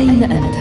أين أنت؟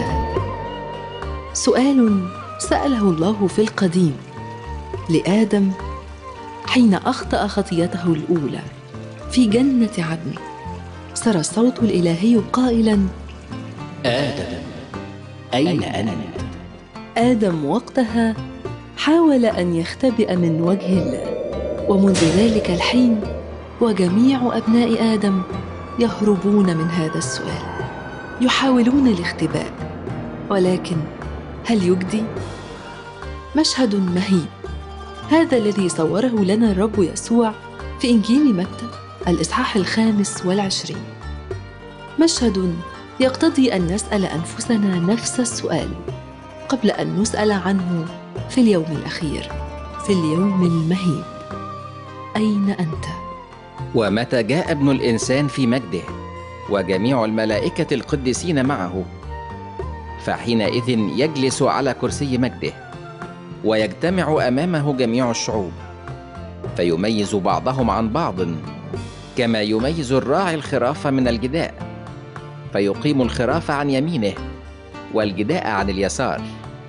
سؤال سأله الله في القديم لآدم حين أخطأ خطيته الأولى في جنة عدن سرى الصوت الإلهي قائلا آدم أين أنت؟ آدم وقتها حاول أن يختبئ من وجه الله ومنذ ذلك الحين وجميع أبناء آدم يهربون من هذا السؤال يحاولون الاختباء ولكن هل يجدي؟ مشهد مهيب هذا الذي صوره لنا الرب يسوع في إنجيل متى الإصحاح الخامس والعشرين مشهد يقتضي أن نسأل أنفسنا نفس السؤال قبل أن نسأل عنه في اليوم الأخير في اليوم المهيب أين أنت؟ ومتى جاء ابن الإنسان في مجده وجميع الملائكة القديسين معه فحينئذ يجلس على كرسي مجده ويجتمع أمامه جميع الشعوب فيميز بعضهم عن بعض كما يميز الراعي الخراف من الجداء فيقيم الخراف عن يمينه والجداء عن اليسار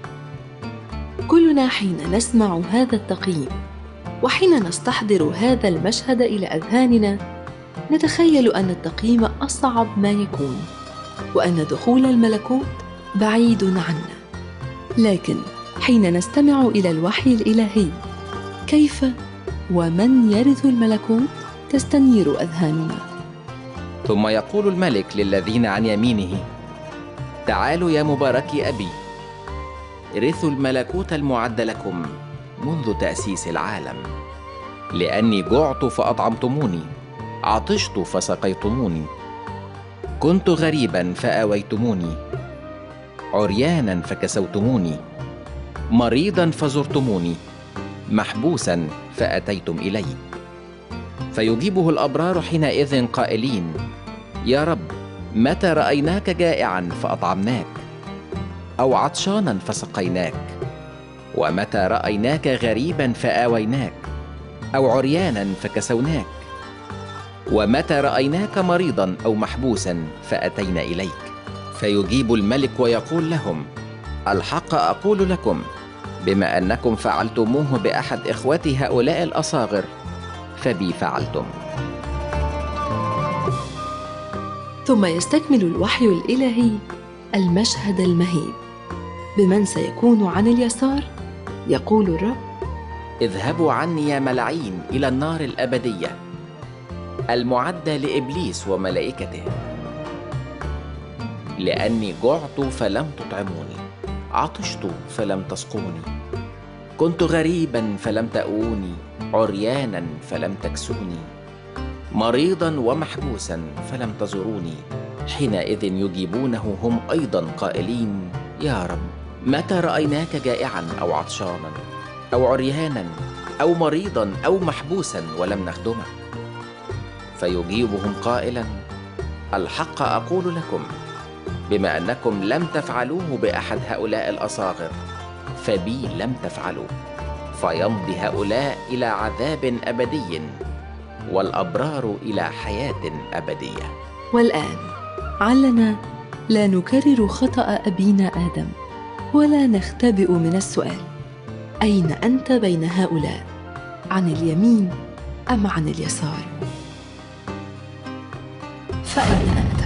كلنا حين نسمع هذا التقييم وحين نستحضر هذا المشهد الى اذهاننا نتخيل ان التقييم اصعب ما يكون وان دخول الملكوت بعيد عنا لكن حين نستمع الى الوحي الالهي كيف ومن يرث الملكوت تستنير اذهاننا ثم يقول الملك للذين عن يمينه تعالوا يا مباركي أبي رثوا الملكوت المعد لكم منذ تأسيس العالم لأني جعت فأطعمتموني عطشت فسقيتموني كنت غريبا فآويتموني عريانا فكسوتموني مريضا فزرتموني محبوسا فأتيتم إلي فيجيبه الأبرار حينئذ قائلين يا رب متى رأيناك جائعا فأطعمناك أو عطشانا فسقيناك ومتى رأيناك غريبا فآويناك أو عريانا فكسوناك ومتى رأيناك مريضا أو محبوسا فأتينا إليك فيجيب الملك ويقول لهم الحق أقول لكم بما أنكم فعلتموه بأحد إخوتي هؤلاء الأصاغر فبي فعلتم ثم يستكمل الوحي الالهي المشهد المهيب بمن سيكون عن اليسار يقول الرب اذهبوا عني يا ملعين إلى النار الأبدية المعدة لإبليس وملائكته لأني جعت فلم تطعموني عطشت فلم تسقوني كنت غريبا فلم تأووني عريانا فلم تكسوني مريضا ومحبوسا فلم تزوروني حينئذ يجيبونه هم ايضا قائلين يا رب متى رايناك جائعا او عطشانا او عريانا او مريضا او محبوسا ولم نخدمك فيجيبهم قائلا الحق اقول لكم بما انكم لم تفعلوه باحد هؤلاء الاصاغر فبي لم تفعلوا فيمضي هؤلاء الى عذاب ابدي والابرار الى حياه ابديه والان علنا لا نكرر خطا ابينا ادم ولا نختبئ من السؤال اين انت بين هؤلاء عن اليمين ام عن اليسار فاين انت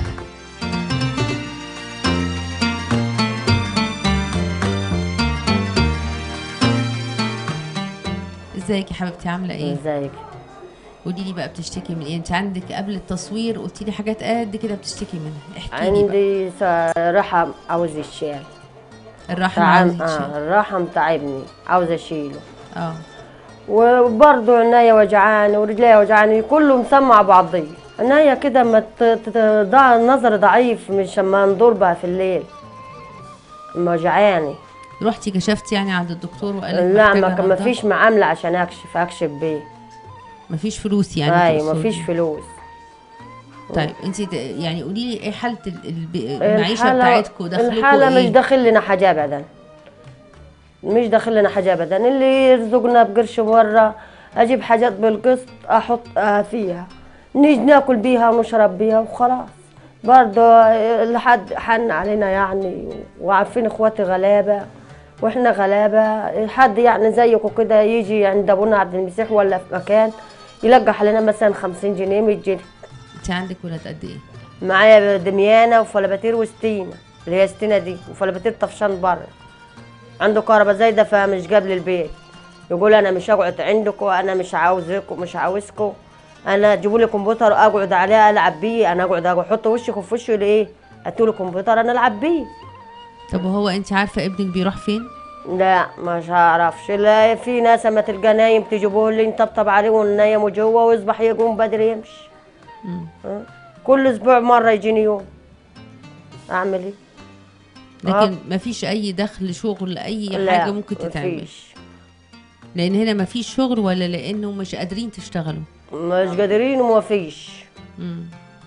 ازيك يا حبيبتي عامله ايه ازيك قولي لي بقى بتشتكي من ايه انت عندك قبل التصوير قلتي لي حاجات قد كده بتشتكي منها احكي لي بقى عندي صراحة عاوز يشيل الرحم تعب عاوز اه يتشال. الرحم تعبني عاوز اشيله اه وبرضه عينيا وجعاني ورجليا وجعاني كله مسمع بعضيه عينيا كده ما ت- ت- ضع النظر ضعيف مش اما ندور بقى في الليل اما وجعاني رحتي كشفتي يعني عند الدكتور وقال لك لا محتاجة ما ما نضارة؟ فيش معاملة عشان اكشف اكشف بيه مفيش فلوس يعني ايوه ما تقصدي. فيش فلوس طيب انت د- يعني قولي لي ايه حاله ال- الب- المعيشه الحالة- بتاعتكم دخلكم الحالة مش ايه داخل لنا حاجة ابدا مش داخل لنا حاجة ابدا اللي يرزقنا بقرش مرة اجيب حاجات بالقسط احط آه فيها نيجي ناكل بيها ونشرب بيها وخلاص برضه لحد حن علينا يعني وعارفين اخواتي غلابه واحنا غلابه حد يعني زيكم كده يجي عند ابونا عبد المسيح ولا في مكان يلقح علينا مثلا 50 جنيه 100 جنيه انت عندك ولاد قد ايه معايا دميانه وفلباتير وستينه اللي هي ستينه دي وفلباتير طفشان بره عنده كهرباء زايده فمش جاب لي البيت يقول انا مش هقعد عندكم انا مش عاوزكم مش عاوزكم انا جيبوا لي كمبيوتر اقعد عليه العب بيه انا اقعد اقعد احط وشكم في وشه ليه هاتوا لي كمبيوتر انا العب بيه طب وهو انت عارفه ابنك بيروح فين لا مش هعرفش لا في ناس اما تلقى نايم تجيبوه لي نطبطب عليه وننيمه جوه ويصبح يقوم بدري يمشي مم. ها؟ كل اسبوع مره يجيني يوم اعمل ايه لكن ما فيش اي دخل شغل اي لا، حاجه ممكن تتعمل مفيش. لان هنا ما فيش شغل ولا لانه مش قادرين تشتغلوا مش قادرين وما فيش مم.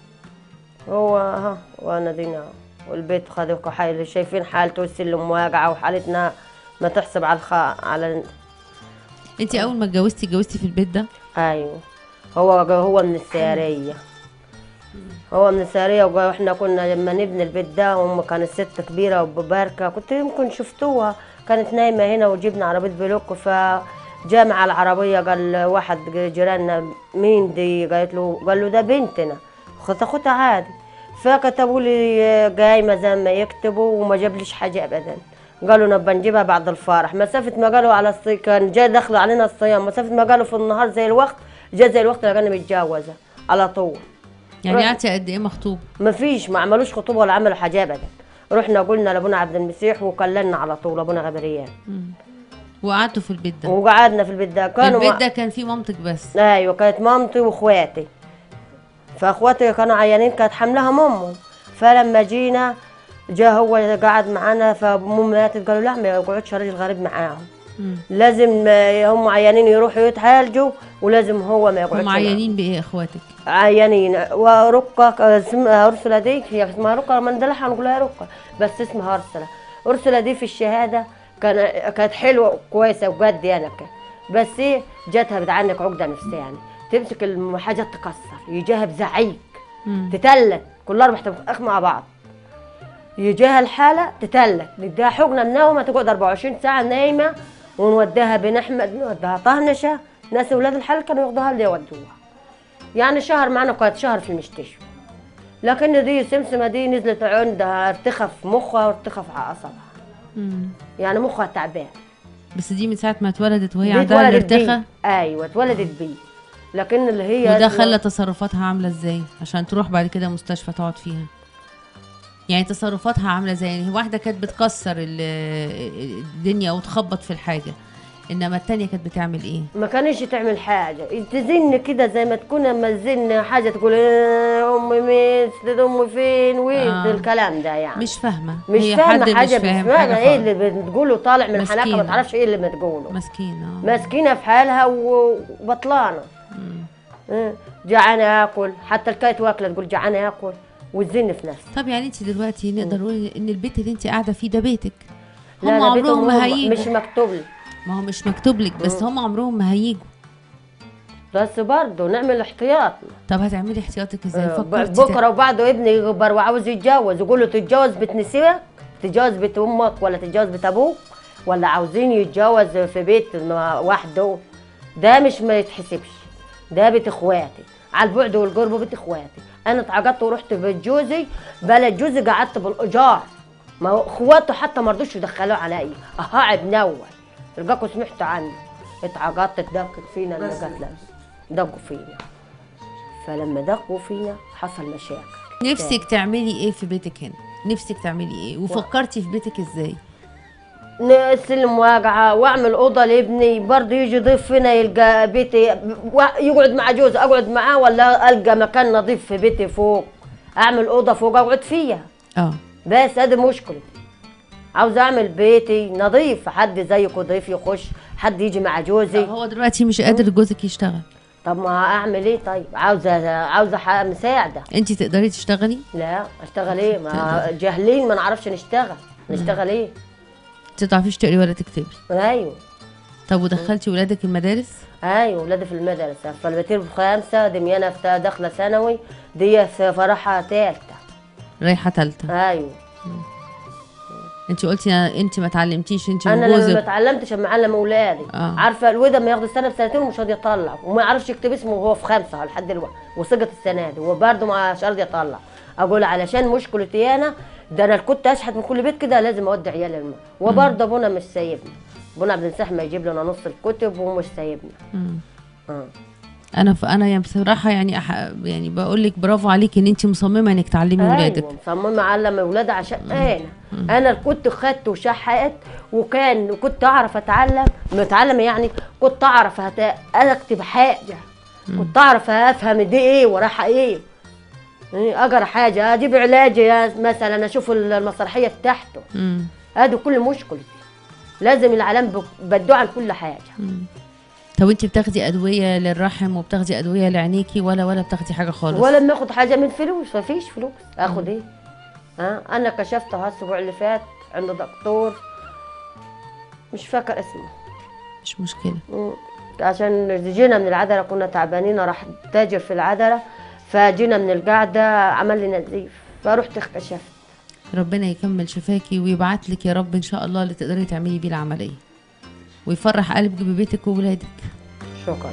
هو ها وانا دينا والبيت خدوك حالي شايفين حالته السلم واقعه وحالتنا ما تحسب على الخ... على انت اول ما اتجوزتي اتجوزتي في البيت ده ايوه هو هو من السياريه هو من السياريه واحنا كنا لما نبني البيت ده ام كانت ست كبيره وبباركه كنت يمكن شفتوها كانت نايمه هنا وجبنا عربيه بلوك فجاء مع العربيه قال واحد جيراننا مين دي قالت له قال له ده بنتنا خد اخوتها عادي فكتبوا لي قايمه زي ما يكتبوا وما جابليش حاجه ابدا قالوا نبقى نجيبها بعد الفرح مسافه ما قالوا على الصي كان جاي داخل علينا الصيام مسافه ما قالوا في النهار زي الوقت جاء زي الوقت لقاني متجوزه على طول يعني رحت- قعدتي قد ايه مخطوب ما فيش ما عملوش خطوبه ولا عملوا حاجه ابدا رحنا قلنا لابونا عبد المسيح وكللنا على طول ابونا غبريان وقعدتوا في البيت ده وقعدنا في البيت ده كانوا البيت مع- ده كان فيه مامتك بس ايوه كانت مامتي واخواتي فاخواتي كانوا عيانين كانت حملها مامهم فلما جينا جاء هو قعد معانا فامه ماتت قالوا لا ما يقعدش راجل غريب معاهم مم. لازم آه، هم عيانين يروحوا يتعالجوا ولازم هو ما يقعدش هم عيانين بايه اخواتك معاهم. عيانين ورقة آه، اسمها أرسلة دي هي اسمها رقة ما ندلعها نقولها رقة بس اسمها أرسلة أرسلة دي في الشهادة كان كانت حلوة كويسة وجد يعني كان. بس ايه جاتها بتعنك عقدة نفسية يعني تمسك الحاجات تكسر يجيها بزعيق مم. تتلت كل اربع اخ مع بعض يجيها الحاله تتلت نديها حقنه منومه تقعد 24 ساعه نايمه ونوديها بن احمد نوديها طهنشه ناس اولاد الحلال كانوا ياخدوها اللي يودوها يعني شهر معنا كانت شهر في المستشفى لكن دي سمسمه دي نزلت عندها ارتخى في مخها وارتخى في اعصابها مم. يعني مخها تعبان بس دي من ساعه ما اتولدت وهي دي عندها اتولدت الارتخاء بيه ايوه اتولدت بيه لكن اللي هي وده خلى تصرفاتها عامله ازاي عشان تروح بعد كده مستشفى تقعد فيها يعني تصرفاتها عامله ازاي يعني واحده كانت بتكسر ال- الدنيا وتخبط في الحاجه انما التانية كانت بتعمل ايه ما كانش تعمل حاجة تزن كده زي ما تكون لما تزن حاجة تقول إيه أمي ميت ست أمي فين وين آه. آه. الكلام ده يعني مش فاهمه مش هي فاهمة حد حاجة مش فاهم مش حاجه فاهمة إيه خالص. اللي بتقوله طالع من حناكها مسكينة. ما تعرفش إيه اللي بتقوله مسكينه آه. مسكينة في حالها و- وبطلانة إيه، جعانة آكل حتى الكايت واكلة تقول جعانة آكل وتزن في نفسها طب يعني انت دلوقتي نقدر نقول ان البيت اللي انت قاعده فيه ده بيتك هم لا، لا، بيتهم عمرهم ما هم- هيجوا مش مكتوب لي ما هو مش مكتوب لك بس هم عمرهم ما هيجوا بس برضه نعمل احتياط طب هتعملي احتياطك ازاي آه، فكرتي بكره وبعده ابني يكبر وعاوز يتجوز يقول له تتجوز بيت نسيبك تتجوز بيت امك ولا تتجوز بيت ابوك ولا عاوزين يتجوز في بيت ما- وحده ده مش ما يتحسبش ده بيت اخواتي على البعد والقرب بيت اخواتي انا اتعقدت ورحت بيت جوزي بلد جوزي قعدت بالايجار ما هو اخواته حتى ما رضوش يدخلوه عليا اهاعب نول تلقاكوا سمعتوا عنه اتعقدت تدقق فينا اللي قالت لا دقوا فينا فلما دقوا فينا حصل مشاكل نفسك تعملي ايه في بيتك هنا نفسك تعملي ايه وفكرتي في بيتك ازاي السلم واقعة واعمل اوضه لابني برضه يجي ضيف هنا يلقى بيتي وا- يقعد مع جوزي اقعد معاه ولا القى مكان نظيف في بيتي فوق اعمل اوضه فوق اقعد فيها اه بس هذه مشكلتي عاوز اعمل بيتي نظيف حد زيكم ضيف يخش حد يجي مع جوزي هو دلوقتي مش قادر جوزك يشتغل طب ما اعمل ايه طيب عاوزه عاوزه ح- مساعده انت تقدري تشتغلي لا اشتغل ايه ما جاهلين ما نعرفش نشتغل نشتغل ايه انت تعرفيش تقري ولا تكتبي ايوه طب ودخلتي ولادك المدارس ايوه ولادي في المدرسه فالبتير في خامسه دميانه في داخله ثانوي دي في فرحها ثالثه رايحه تالتة ايوه انت قلتي انت ما اتعلمتيش انت انا لما ما وجوزك اتعلمتش اما علم اولادي آه. عارفه الواد ما ياخد السنه بسنتين ومش راضي يطلع وما يعرفش يكتب اسمه وهو في خمسه لحد دلوقتي وسقط السنه دي وبرده مش راضي يطلع اقول علشان مشكلتي انا ده انا كنت اشحت من كل بيت كده لازم اودي عيالي الماء وبرده ابونا مش سايبنا ابونا عبد النساح ما يجيب لنا نص الكتب ومش سايبنا مم. اه انا ف... انا يعني بصراحه يعني أح... يعني بقول لك برافو عليكي ان انت مصممه انك تعلمي ولادك ايوه مصممه اعلم اولادي عشان انا انا اللي كنت خدت وشحقت وكان كنت اعرف اتعلم متعلم يعني كنت اعرف هت... اكتب حاجه كنت اعرف افهم دي ايه ورايحه ايه إيه، اقرا حاجه اجيب علاج يا مثلا اشوف المسرحيه بتاعته مم. هذه كل مشكلتي لازم العالم ب- بدو عن كل حاجه طب انت بتاخدي ادويه للرحم وبتاخدي ادويه لعينيكي ولا ولا بتاخدي حاجه خالص ولا بناخد حاجه من فلوس مفيش فلوس اخد ايه ها انا كشفت الاسبوع اللي فات عند دكتور مش فاكر اسمه مش مشكله مم. عشان جينا من العذرة كنا تعبانين راح تاجر في العذرة فجينا من القعدة عمل لي نزيف فرحت اكتشفت ربنا يكمل شفاكي ويبعت لك يا رب ان شاء الله اللي تقدري تعملي بيه العمليه ويفرح قلبك ببيتك وولادك شكرا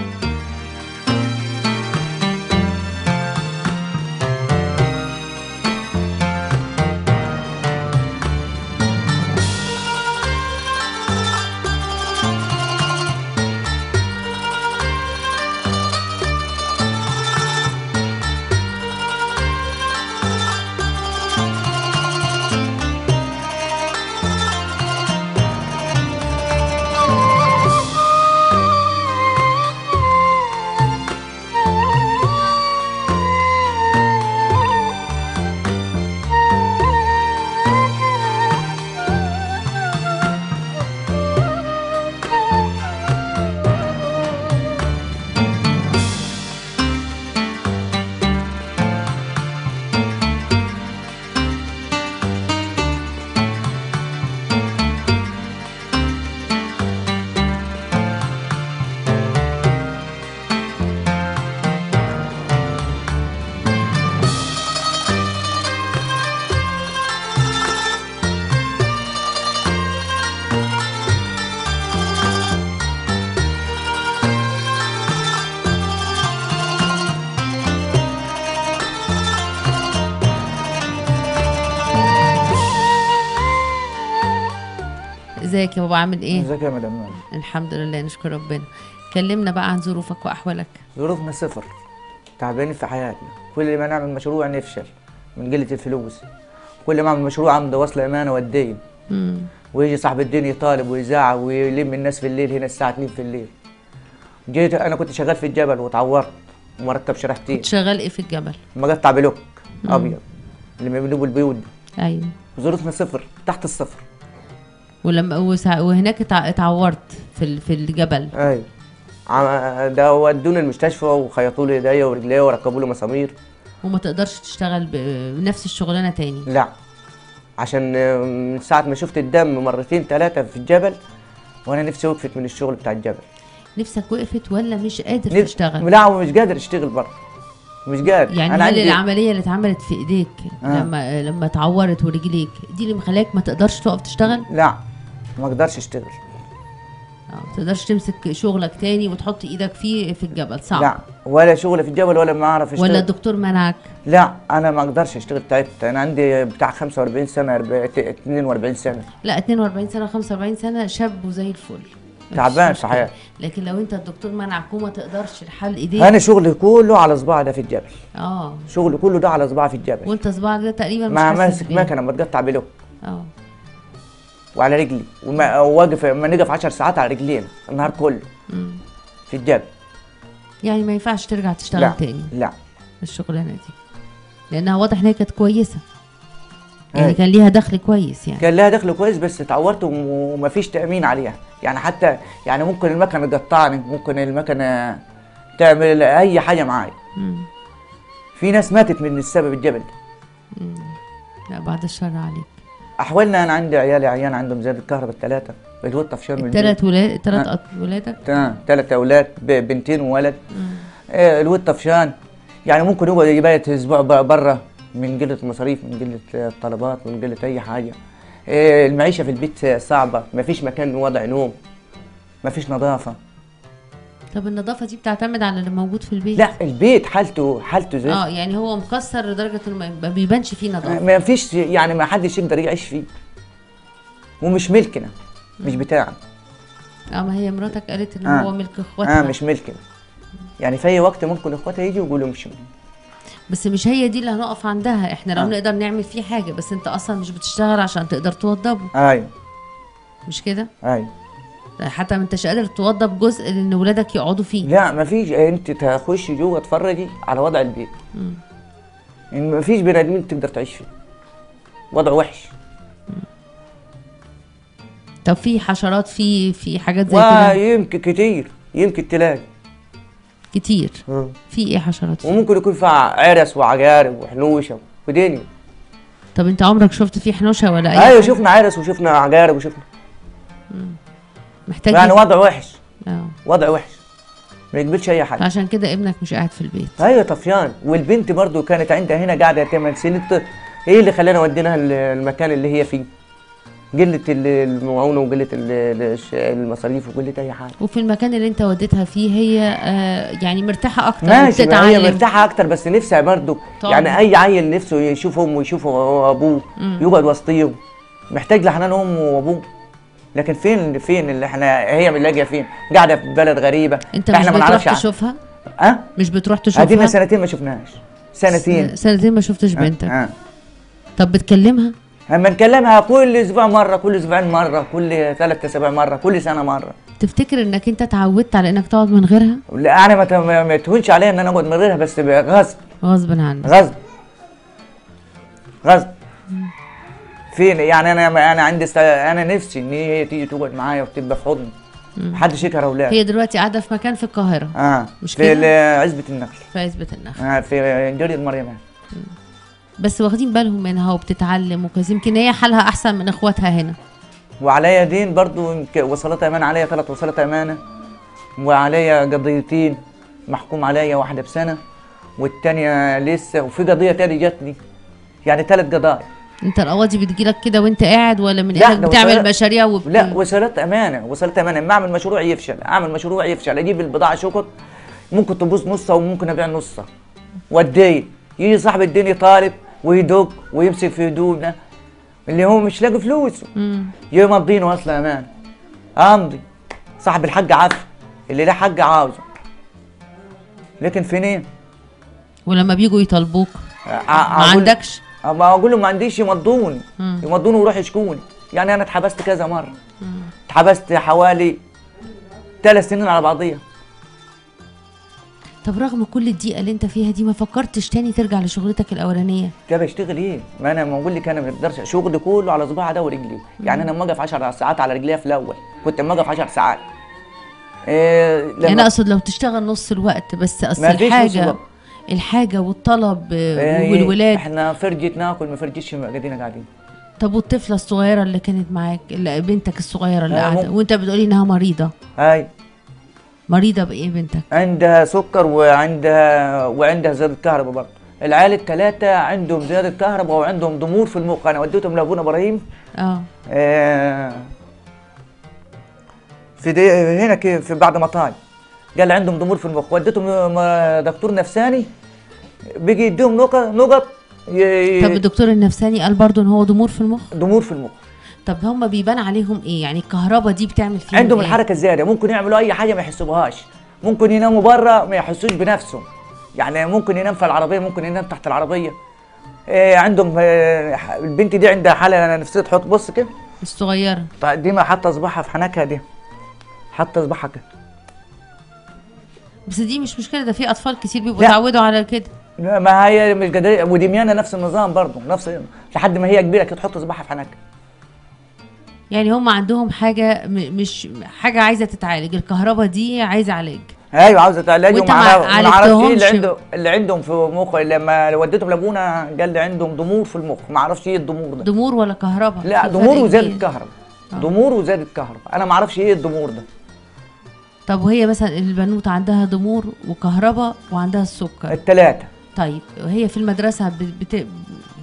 ازيك يا بابا عامل ايه ازيك يا مدام مال الحمد لله نشكر ربنا كلمنا بقى عن ظروفك واحوالك ظروفنا صفر تعبانين في حياتنا كل ما نعمل مشروع نفشل من قلة الفلوس كل ما اعمل مشروع عم وصل امانه والدين مم. ويجي صاحب الدين يطالب ويزعق ويلم الناس في الليل هنا الساعه 2 في الليل جيت انا كنت شغال في الجبل واتعورت ومركب شرحتين كنت شغال ايه في الجبل مقطع بلوك ابيض اللي بيبنوا البيوت دي. ايوه ظروفنا صفر تحت الصفر ولما وسع- وهناك اتع- اتعورت في ال- في الجبل ايوه عم- ده ودوني المستشفى وخيطوا لي ايديا ورجليا وركبوا لي مسامير وما تقدرش تشتغل ب- بنفس الشغلانه تاني لا عشان من ساعة ما شفت الدم مرتين ثلاثة في الجبل وأنا نفسي وقفت من الشغل بتاع الجبل نفسك وقفت ولا مش قادر نف- تشتغل لا ومش قادر أشتغل برضه مش قادر يعني أنا هل عندي العمليه اللي اتعملت في ايديك آه. لما لما اتعورت ورجليك دي اللي مخليك ما تقدرش تقف تشتغل لا ما أقدرش أشتغل اه ما تقدرش تمسك شغلك تاني وتحط ايدك فيه في الجبل صعب لا ولا شغل في الجبل ولا ما أعرف أشتغل ولا الدكتور منعك لا أنا ما أقدرش أشتغل تعبت أنا عندي بتاع 45 سنة 40 42 سنة لا 42 سنه 45 سنه شاب وزي الفل مفيش تعبان في مشكلة. حياتي. لكن لو انت الدكتور منعك وما تقدرش الحل ايديك أنا شغلي كله على صباعي ده في الجبل اه شغلي كله ده على صباعي في الجبل وانت صباعك ده تقريبا مش مع حاسس ماسك بيه. مكنة بتقطع بلوك اه وعلى رجلي وما- وواقف لما نقف 10 ساعات على رجلينا النهار كله مم. في الجبل يعني ما ينفعش ترجع تشتغل لا تاني لا الشغلانه دي لانها واضح ان هي كانت كويسه يعني أي. كان ليها دخل كويس يعني كان لها دخل كويس بس اتعورت وم- ومفيش تأمين عليها يعني حتى يعني ممكن المكنة تقطعني ممكن المكنة تعمل أي حاجة معايا مم. في ناس ماتت من السبب الجبل ده. لا بعد الشر عليك أحوالنا أنا عندي عيالي عيان عندهم زي الكهرباء الثلاثة الواد طفشان من البيت. ثلاث ولاد ثلاث آه. ولادك تمام ثلاث أولاد ب- بنتين وولد مم. إيه، الواد طفشان يعني ممكن يقعد يبيت أسبوع برا من قله المصاريف من قله الطلبات من قله اي حاجه إيه، المعيشه في البيت صعبه مفيش مكان وضع نوم مفيش نظافه طب النظافه دي بتعتمد على اللي موجود في البيت لا البيت حالته حالته زي اه يعني هو مكسر لدرجه انه ما- ما بيبانش فيه نظافه ما فيش يعني ما حدش يقدر يعيش فيه ومش ملكنا مش بتاعنا اه ما هي مراتك قالت ان آه. هو ملك اخواتها اه مش ملكنا يعني في اي وقت ممكن اخواتها يجوا يقولوا امشوا بس مش هي دي اللي هنقف عندها احنا لو آه. نقدر نعمل فيه حاجه بس انت اصلا مش بتشتغل عشان تقدر توضبه ايوه مش كده ايوه حتى ما انتش قادر توضب جزء لان ولادك يقعدوا فيه لا ما فيش انت تخشي جوه تفرجي على وضع البيت يعني ما فيش بني ادمين تقدر تعيش فيه وضع وحش طب في حشرات في في حاجات زي كده ويمكن كتير يمكن تلاقي كتير في ايه حشرات فيه وممكن يكون فيها عرس وعقارب وحنوشه ودنيا طب انت عمرك شفت فيه حنوشه ولا اي ايوه حاجة؟ شفنا عرس وشفنا عقارب وشفنا محتاج يعني وضع وحش اه وضع وحش ما يقبلش اي حاجه عشان كده ابنك مش قاعد في البيت ايوه طفيان والبنت برضو كانت عندها هنا قاعده 8 سنين ط- ايه اللي خلانا وديناها ال- المكان اللي هي فيه قله ال- المعونه وقله ال- الش- المصاريف وقله اي حاجه وفي المكان اللي انت وديتها فيه هي آه يعني مرتاحه اكتر ماشي ما هي وبتتعلم. مرتاحه اكتر بس نفسها برضو طبعا. يعني اي عيل نفسه يشوف امه ويشوف ابوه يقعد وسطيهم محتاج لحنان امه وابوه لكن فين فين اللي احنا هي ملاقيه فين قاعده في بلد غريبه انت مش احنا ما بتروح نعرفش عنها. تشوفها اه مش بتروح تشوفها ادينا سنتين ما شفناهاش سنتين س- سنتين ما شفتش بنتك آه. طب بتكلمها اما نكلمها كل اسبوع مره كل اسبوعين مره كل ثلاث اسابيع مره كل سنه مره تفتكر انك انت اتعودت على انك تقعد من غيرها لا انا ما ت- ما ما تهونش عليا ان انا اقعد من غيرها بس غصب غصب عنك غصب غصب فين يعني انا انا عندي است... انا نفسي ان هي تيجي تقعد معايا وتبقى في حضني محدش يكره اولاد هي دلوقتي قاعده في مكان في القاهره اه مش في كده؟ ال- عزبه النخل في عزبه النخل آه في جريده مريم بس واخدين بالهم منها وبتتعلم وكذا يمكن هي حالها احسن من اخواتها هنا وعليا دين برضو يمكن وصلات امانه عليا ثلاث وصلات امانه وعليا قضيتين محكوم عليا واحده بسنه والتانية لسه وفي قضيه تاني جاتني يعني ثلاث قضايا انت القواضي بتجيلك كده وانت قاعد ولا من لا، انك ده بتعمل وصلت- مشاريع وبت... لا وصلت امانه وصلت امانه اما اعمل مشروع يفشل اعمل مشروع يفشل اجيب البضاعه شقط ممكن تبوظ نصها وممكن ابيع نصها والدين يجي صاحب الدين يطالب ويدق ويمسك في هدومنا اللي هو مش لاقي فلوس مم. يمضينه اصلا امانه امضي صاحب الحق عافي اللي له حق عاوزه لكن فين ولما بيجوا يطالبوك ما عندكش ما اقول له ما عنديش يمضوني مم. يمضوني ويروح يشكوني يعني انا اتحبست كذا مره اتحبست حوالي ثلاث سنين على بعضيها طب رغم كل الضيقه اللي انت فيها دي ما فكرتش تاني ترجع لشغلتك الاولانيه ده بشتغل ايه؟ ما انا ما بقول لك انا ما بقدرش شغلي كله على صباع ده ورجلي يعني انا لما اقف 10 ساعات على رجليا في الاول كنت لما اقف 10 ساعات إيه يعني لما اقصد لو تشتغل نص الوقت بس اصل ما فيش نص الحاجه الوقت. الحاجه والطلب آه، إيه، والولاد احنا فرجة ناكل ما فرجتش قاعدين قاعدين طب والطفله الصغيره اللي كانت معاك اللي بنتك الصغيره اللي آه، قاعده ممكن. وانت بتقولي انها مريضه هاي مريضه بايه بنتك عندها سكر وعندها وعندها زيادة كهرباء برضه العيال الثلاثة عندهم زيادة كهرباء وعندهم ضمور في المخ أنا وديتهم لأبونا إبراهيم اه آه، في دي هنا كي- في بعد ما طال قال عندهم ضمور في المخ وديتهم م- دكتور نفساني بيجي يديهم نقط نقط ي- طب الدكتور النفساني قال برضو ان هو ضمور في المخ ضمور في المخ طب هم بيبان عليهم ايه يعني الكهرباء دي بتعمل فيهم عندهم إيه؟ الحركه الزياده ممكن يعملوا اي حاجه ما يحسوا بهاش ممكن يناموا بره ما يحسوش بنفسهم يعني ممكن ينام في العربيه ممكن ينام تحت العربيه إيه عندهم آه، البنت دي عندها حاله نفسيه تحط بص كده الصغيره طيب دي ما حاطه صباعها في حنكها دي حاطه صباعها كده بس دي مش مشكله ده في اطفال كتير بيبقوا لا. اتعودوا على كده لا، ما هي مش قادره ودميانه نفس النظام برضه نفس لحد ما هي كبيره كده تحط صباعها في حنكها يعني هم عندهم حاجه م- مش حاجه عايزه تتعالج الكهرباء دي عايزه علاج ايوه عاوزه تعالج وانت وما ما عرف- ما نعرفش ايه اللي عالجتهمش. عنده اللي عندهم في مخ لما وديتهم لابونا قال لي عندهم ضمور في المخ ما اعرفش ايه الضمور ده ضمور ولا كهرباء لا في ضمور فرق وزياده كبير. كهرباء ضمور وزياده كهرباء انا ما اعرفش ايه الضمور ده طب وهي مثلا البنوته عندها ضمور وكهرباء وعندها السكر الثلاثه طيب هي في المدرسه بت... بت...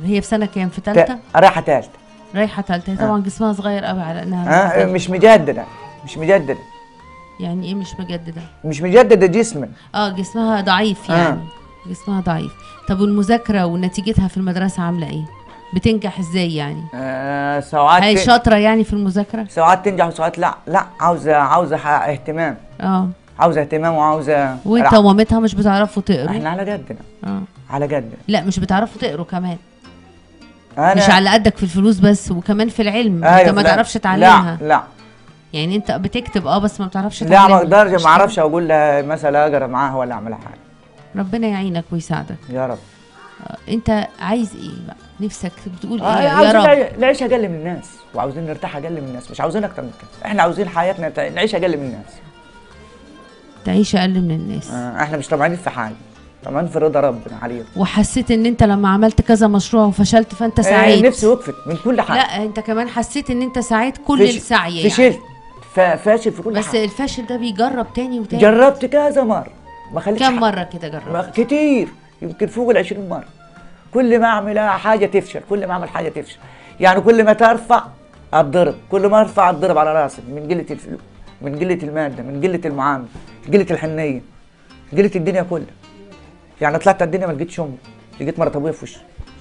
هي في سنه كام في تا- ثالثه رايحه ثالثه رايحه ثالثه هي طبعا جسمها صغير قوي على انها رايحة ها تالتة. مش مجدده مش مجدده يعني ايه مش مجدده مش مجدده جسما اه جسمها ضعيف آه. يعني جسمها ضعيف طب والمذاكره ونتيجتها في المدرسه عامله ايه بتنجح ازاي يعني آه ساعات هي شاطره يعني في المذاكره ساعات تنجح وساعات لا لا عاوزه عاوزه ح- اهتمام اه عاوزه اهتمام وعاوزه وانت لا. ومامتها مش بتعرفوا تقروا احنا على قدنا اه على قدنا لا مش بتعرفوا تقروا كمان انا مش على قدك في الفلوس بس وكمان في العلم أيوة انت ما لا. تعرفش تعلمها لا لا يعني انت بتكتب اه بس ما بتعرفش لا تعلمها ما اقدرش مش ما اعرفش اقول لها مثلا اقرا معاها ولا اعمل حاجه ربنا يعينك ويساعدك يا رب آه، انت عايز ايه بقى نفسك بتقول آه ايه يا عاوزين رب نعي- نعيش اقل من الناس وعاوزين نرتاح اقل من الناس مش عاوزين اكتر من كده احنا عاوزين حياتنا تع- نعيش اقل من الناس تعيش اقل من الناس آه احنا مش طمعانين في حاجه طمعانين في رضا ربنا علينا وحسيت ان انت لما عملت كذا مشروع وفشلت فانت آه سعيد نفسي وقفت من كل حاجه لا انت كمان حسيت ان انت سعيد كل فش- السعي يعني فشلت فا- فاشل في كل بس حاجه الفشل ده بيجرب تاني وتاني جربت كذا مره ما خليتش كم حق- مره كده جربت ما- كتير يمكن فوق ال 20 مره كل ما اعمل حاجه تفشل كل ما اعمل حاجه تفشل يعني كل ما ترفع اتضرب كل ما ارفع اتضرب على راسي من قله الفلوس من قله الماده من قله المعامله قله الحنيه قله الدنيا كلها يعني طلعت الدنيا ما لقيتش امي لقيت مرات ابويا في وشي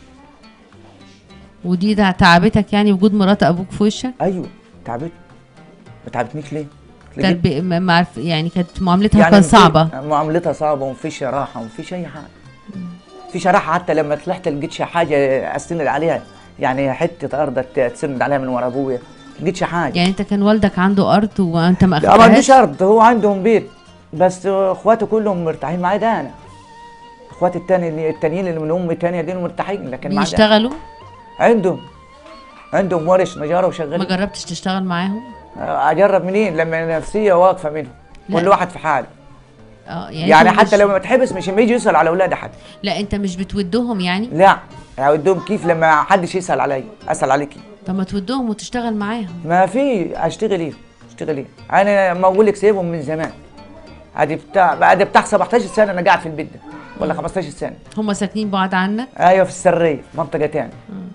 ودي ده تعبتك يعني وجود مرات ابوك في وشك ايوه تعبت ما تعبتنيش ليه؟ لقيت- تربي ما ما عرف يعني كانت معاملتها يعني كانت مفي- صعبه معاملتها صعبه ومفيش راحه ومفيش اي حاجه مفيش راحه حتى لما طلعت لقيتش حاجه استند عليها يعني حته ارض ت- تسند عليها من ورا ابويا لقيتش حاجه يعني انت كان والدك عنده ارض وانت ما لا ما عنديش اخدتهاش ارض هو عندهم بيت بس اخواته كلهم مرتاحين معايا ده انا اخواتي التاني التانيين اللي من امي التانيه دول مرتاحين لكن معايا ده. بيشتغلوا عندهم عندهم ورش نجاره ما وشغالين جربتش تشتغل معاهم اجرب منين لما نفسيه واقفه منهم لا. كل واحد في حاله اه يعني, يعني انت حتى مش- لو ما تحبس مش ما يجي يسال على اولادي حد لا انت مش بتودهم يعني لا اودهم كيف لما حدش يسال علي اسال عليكي طب ما تودهم وتشتغل معاهم ما في اشتغل ايه اشتغل ايه انا ما اقول لك سيبهم من زمان ادي بتاع بعد بتاع 17 سنه انا قاعد في البيت ده ولا 15 سنه هم ساكنين بعاد عنك ايوه في السريه منطقه تاني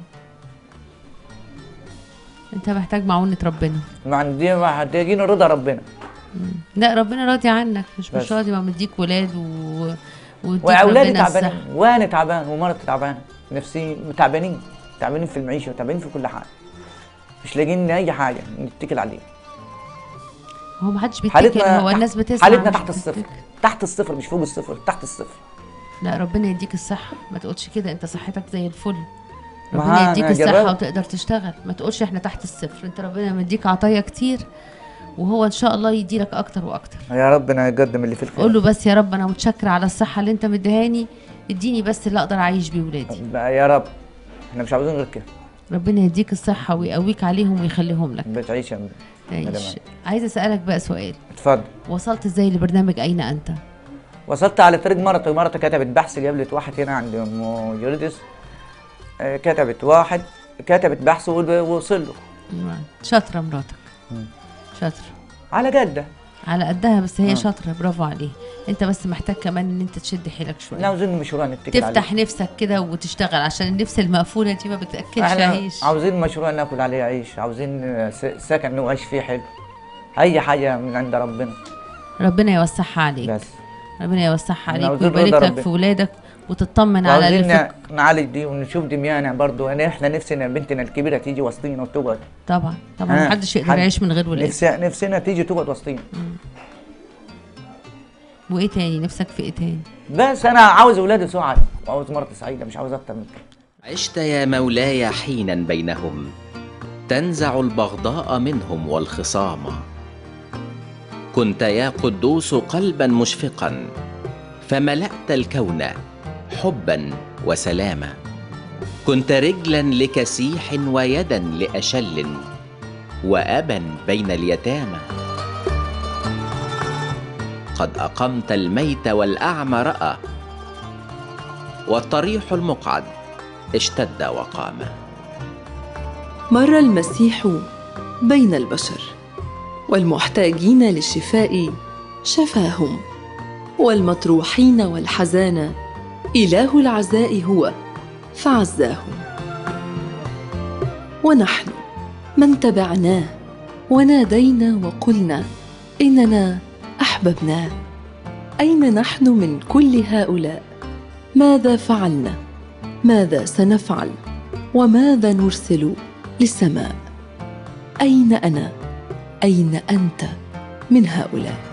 انت محتاج معونة ربنا ما عندي محتاجين رضا ربنا لا ربنا راضي عنك مش مش بس. راضي ما مديك ولاد و ويديك واولادي ربنا تعبانين الصحة. وانا تعبان ومرتي تعبانه نفسي تعبانين تعبانين في المعيشه وتعبانين في كل حاجه مش لاقيين اي حاجه نتكل عليه هو ما حدش بيتكل حالتنا هو تحت- الناس بتسمع حالتنا مش تحت الصفر بتتكل. تحت الصفر مش فوق الصفر تحت الصفر لا ربنا يديك الصحة ما تقولش كده انت صحتك زي الفل ما ربنا يديك أنا الصحة جربت. وتقدر تشتغل ما تقولش احنا تحت الصفر انت ربنا مديك عطايا كتير وهو ان شاء الله يديلك اكتر واكتر يا ربنا يقدم اللي في الخير قول له بس يا رب انا متشكرة على الصحة اللي انت مديهاني اديني بس اللي اقدر اعيش بيه ولادي بقى يا رب احنا مش عاوزين غير كده ربنا يديك الصحة ويقويك عليهم ويخليهم لك بتعيش يا تعيش مدام. عايزة اسألك بقى سؤال اتفضل وصلت ازاي لبرنامج اين انت وصلت على طريق مرتي مرتي كتبت بحث قابلت واحد هنا عند ام جردس آه، كتبت واحد كتبت بحث ووصل له شاطرة مراتك شاطرة على قده على قدها بس هي آه. شاطرة برافو عليه انت بس محتاج كمان ان انت تشد حيلك احنا شوية عاوزين مشروع نتكل عليه تفتح نفسك كده وتشتغل عشان النفس المقفولة دي ما بتأكلش احنا عيش عاوزين مشروع ناكل عليه عيش عاوزين آه، س- سكن نعيش فيه حلو اي حاجه من عند ربنا ربنا يوسعها عليك بس ربنا يوسعها احنا عليك عاوزين ويبارك رضا لك ربنا. في ولادك وتطمن على اللي وعاوزين فيك نعالج دي ونشوف دميانا برضو انا احنا نفسنا بنتنا الكبيره تيجي وسطينا وتقعد طبعا طبعا آه، محدش يقدر حد- يعيش من غير ولاد نفسنا نفسنا تيجي تقعد وسطينا وايه تاني نفسك في ايه تاني بس انا عاوز اولادي سعد وعاوز مرتي سعيده مش عاوز اكتر من كده عشت يا مولاي حينا بينهم تنزع البغضاء منهم والخصام كنت يا قدوس قلبا مشفقا فملأت الكون حبا وسلاما كنت رجلا لكسيح ويدا لأشل وأبا بين اليتامى قد أقمت الميت والأعمى رأى والطريح المقعد اشتد وقام مر المسيح بين البشر والمحتاجين للشفاء شفاهم والمطروحين والحزانى اله العزاء هو فعزاهم ونحن من تبعناه ونادينا وقلنا اننا احببناه اين نحن من كل هؤلاء ماذا فعلنا ماذا سنفعل وماذا نرسل للسماء اين انا اين انت من هؤلاء